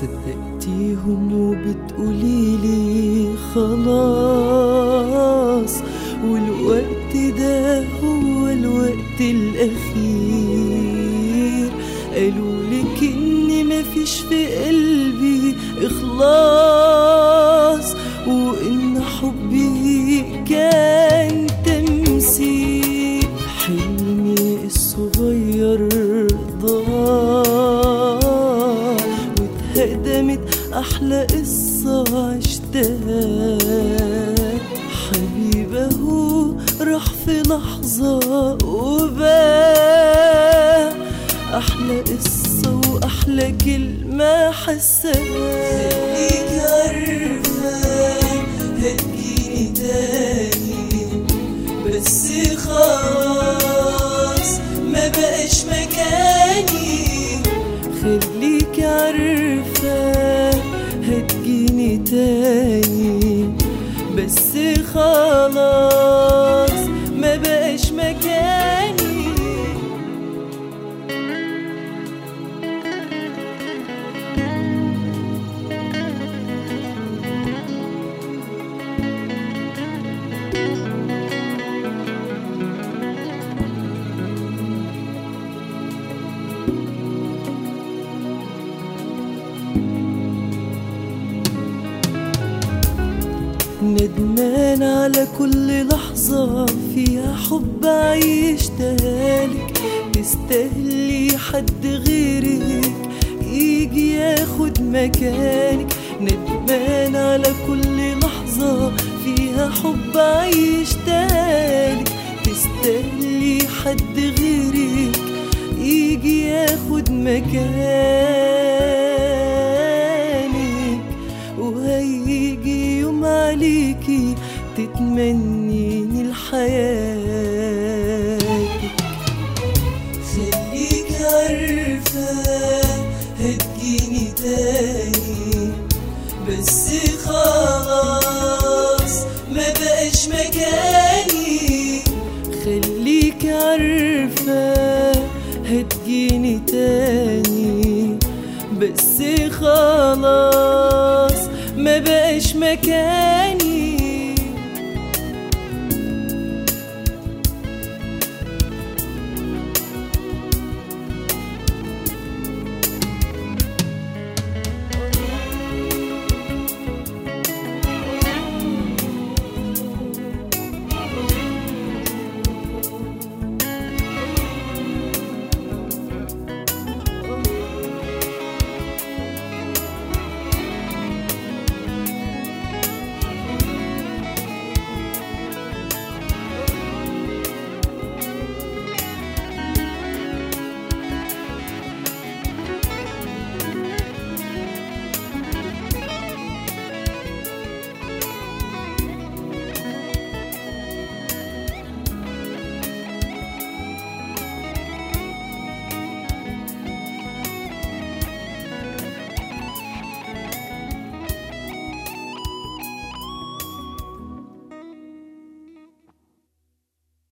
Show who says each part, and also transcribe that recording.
Speaker 1: صدقتيهم وبتقوليلي خلاص والوقت ده هو الوقت الأخير قالوا لك إن مفيش في قلبي إخلاص وإن حبي كان تمثيل حلمي الصغير ضاع واتهدمت أحلى قصة عشتها حبيبه راح في لحظة وباع أحلى قصة وأحلى كلمة حساها خليك عارفة هتجيني تاني بس خلاص ما بقاش مكاني خليك عارفة هتجيني تاني بس خلاص ما بقاش مكاني ندمان على كل لحظة فيها حب عيشتها لك تستاهلي حد غيرك يجي ياخد مكانك ندمان على كل لحظة فيها حب عيشتها لك تستاهلي حد غيرك يجي ياخد مكانك وهيجي يوم عليكي تتمنيني لحياتك خليك عارفة هتجيني تاني بس خلاص ما بقاش مكاني خليك عارفة هتجيني تاني بس خلاص ما بقاش مكاني